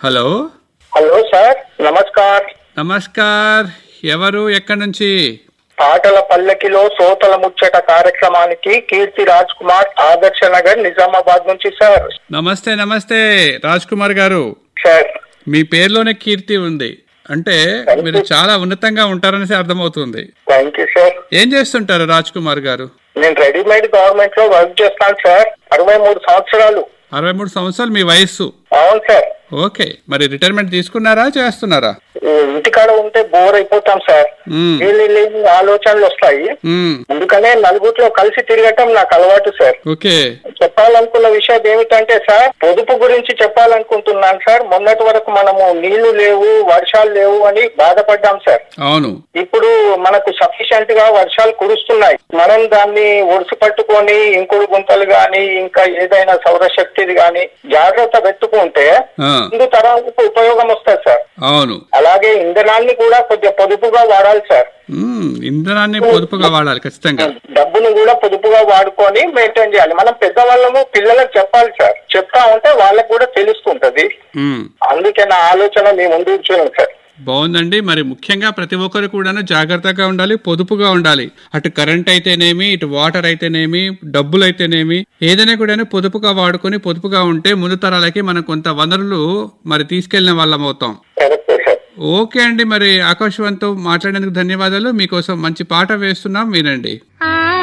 Hello hello sir నమస్కార్ నమస్కార్ ఎవరు ఎక్కడి నుంచి పాటల పల్లకిలో సోతల ముచ్చట కార్యక్రమానికి కీర్తి రాజ్ కుమార్ ఆదర్శ నగర్ నిజామాబాద్ నుంచి సార్ నమస్తే నమస్తే రాజ్ కుమార్ గారు సార్ మీ పేరులోనే కీర్తి ఉంది అంటే మీరు చాలా ఉన్నతంగా ఉంటారనేసి అర్థమవుతుంది థ్యాంక్ యూ సార్ ఏం చేస్తుంటారు రాజ్ కుమార్ గారు నేను రెడీమేడ్ గవర్నమెంట్ లో వర్క్ చేస్తాను సార్ అరవై మూడు సంవత్సరాలు అరవై మూడు సంవత్సరాలు మీ వయస్సు అవును సార్ ఓకే మరి రిటైర్మెంట్ తీసుకున్నారా చేస్తున్నారా ఈ ఇంటికాడ ఉంటే బోర్ అయిపోతాం సార్ మ్మ్. లేని లేని ఆలోచనలు వస్తాయి మ్మ్. అందుకనే నలుగురిలో కలిసి తిరగటం నాకు అలవాటు సార్ ఓకే చెప్పాలనుకున్న విషయం ఏమిటంటే సార్ పొదుపు గురించి చెప్పాలనుకుంటున్నాను సార్ మొన్నటి వరకు మనము నీళ్లు లేవు వర్షాలు లేవు అని బాధపడ్డాం సార్ అవును ఇప్పుడు మనకు సఫిషియెంట్ గా వర్షాలు కురుస్తున్నాయి మనం దాన్ని ఒడిసి పట్టుకొని ఇంకుడు గుంతలు గాని ఇంకా ఏదైనా సౌరశక్తిది గాని జాగ్రత్త పెట్టుకుంటే ఆ, ముందు తరాలకు ఉపయోగం వస్తుంది సార్ అవును అలాగే ఇంధనాన్ని కూడా కొద్దిగా పొదుపుగా వాడాలి సార్ మ్మ్. ఇంధనాన్ని పొదుపుగా వాడాలి ఖచ్చితంగా డబ్బును కూడా పొదుపుగా వాడుకొని మెయింటైన్ చేయాలి మనం పెద్దవాళ్ళము పిల్లలకు చెప్పాలి సార్ చెప్తా ఉంటే వాళ్ళకు కూడా తెలుస్తుంటది మ్మ్. అందుకే నా ఆలోచన మీ ముందు ఉంచాను సార్ బాగుందండి మరి ముఖ్యంగా ప్రతి ఒక్కరు కూడాను జాగ్రత్తగా ఉండాలి పొదుపుగా ఉండాలి అటు కరెంట్ అయితేనేమి ఇటు వాటర్ అయితేనేమి డబ్బులు అయితేనేమి ఏదైనా కూడాను పొదుపుగా వాడుకొని పొదుపుగా ఉంటే ముందు తరాలకి మనం కొంత వనరులు మరి తీసుకెళ్లిన వాళ్ళం అవుతాం కరెక్టే సార్ ఓకే అండి మరి ఆకాశవాణితో మాట్లాడేందుకు ధన్యవాదాలు మీకోసం మంచి పాట వేస్తున్నాం వినండి ఆ